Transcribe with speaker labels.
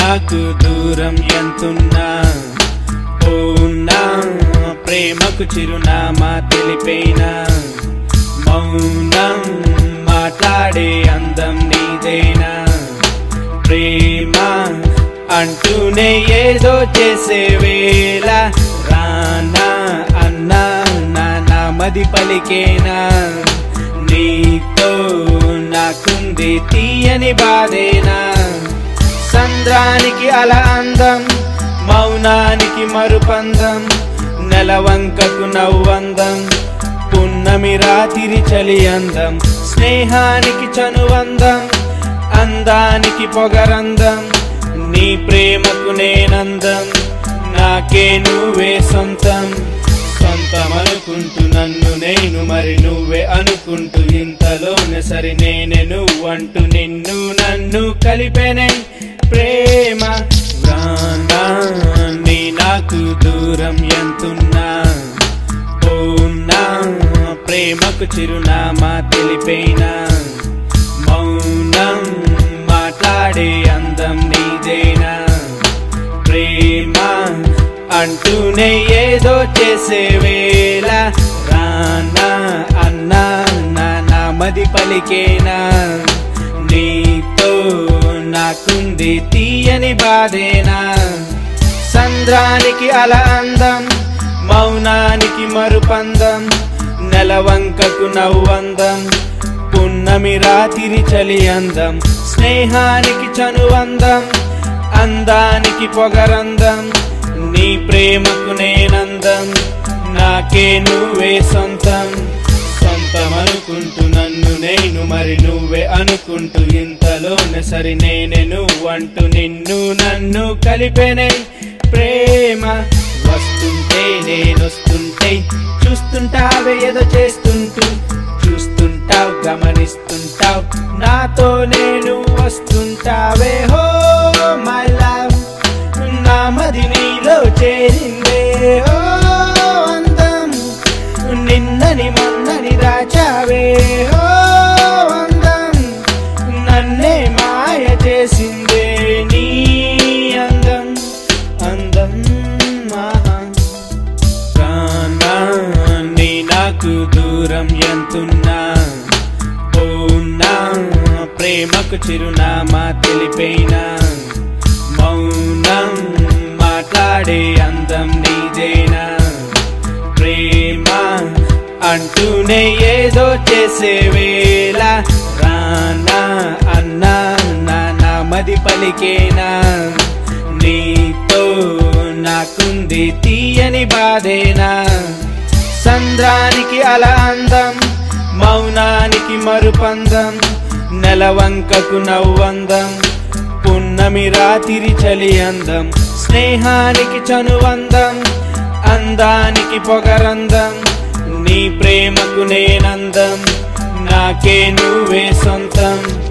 Speaker 1: నాకు దూరం ఎంతున్నా ఉన్నా ప్రేమకు చిరునామా తెలిపైనా మౌనం మాట్లాడే అందం నీదేనా ప్రేమ అంటూనే ఏదో చేసే వేళ రానా అన్నా నా నామది పలికేనా నీతో నాకుంది తీయని బాధేనా సంద్రానికి అల అందం మౌనానికి మరుపందం నెలవంకకు నవ్వందం పున్నమి రాతిరి చలి అందం స్నేహానికి చనువందం అందానికి పొగరందం నీ ప్రేమకు నేనందం నాకే నువ్వే సొంతం సొంతం అనుకుంటూ నన్ను నేను మరి నువ్వే అనుకుంటూ ఇంతలోనే సరి నేనే నువ్వంటూ నిన్ను నన్ను కలిపెనే ప్రేమ రానా నీ నాకు దూరం ఎంతున్నా ఉన్నా ప్రేమకు చిరునామా తెలిపైనా మౌనం మాట్లాడే అందం నీదేనా ప్రేమ అంటూనే ఏదో చేసే వేళ రానా అన్నా నా నామది పలికేనా నీతో నాకుంది తీయని బాధేనా సంద్రానికి అల అందం మౌనానికి మరుపందం నెలవంకకు నవ్వందం పున్నమి రాతిరి చలి అందం స్నేహానికి చనువందం అందానికి పొగరందం నీ ప్రేమకు నేనందం నాకే నువ్వే సొంతం సొంతం అనుకుంటూ నన్ను నేను మరి నువ్వే అనుకుంటూ ఇంతలోనే సరి నేనే నువ్వంటూ నిన్ను నన్ను కలిపెనే ప్రేమ వస్తుంటే నేనొస్తుంటే చూస్తుంటావే ఏదో చేస్తుంటూ చూస్తుంటావు గమనిస్తుంటావు నాతో నేను వస్తుంటావే హో మై లవ్ నా మది నీలో చేరిందే ఓ అందం నిన్నని మొన్నని దాచావే ఓ అందం నన్నే మాయ చేసిందే నీ అందం అందం ఆహా. రానా నీ నాకు దూరం ఎంతున్నా ఉన్నా ప్రేమకు చిరునామా తెలిపైనా మౌనం మాట్లాడే అందం నీదేనా ప్రేమ అంటూనే ఏదో చేసే వేళ రానా అన్నా నా నామది పలికేనా నీతో నాకుంది తీయని బాధేనా సంద్రానికి అల అందం మౌనానికి మరుపందం నెలవంకకు నవ్వందం పున్నమి రాతిరి చలి అందం స్నేహానికి చనువందం అందానికి పొగరందం నీ ప్రేమకు నేనందం నాకే నువ్వే సొంతం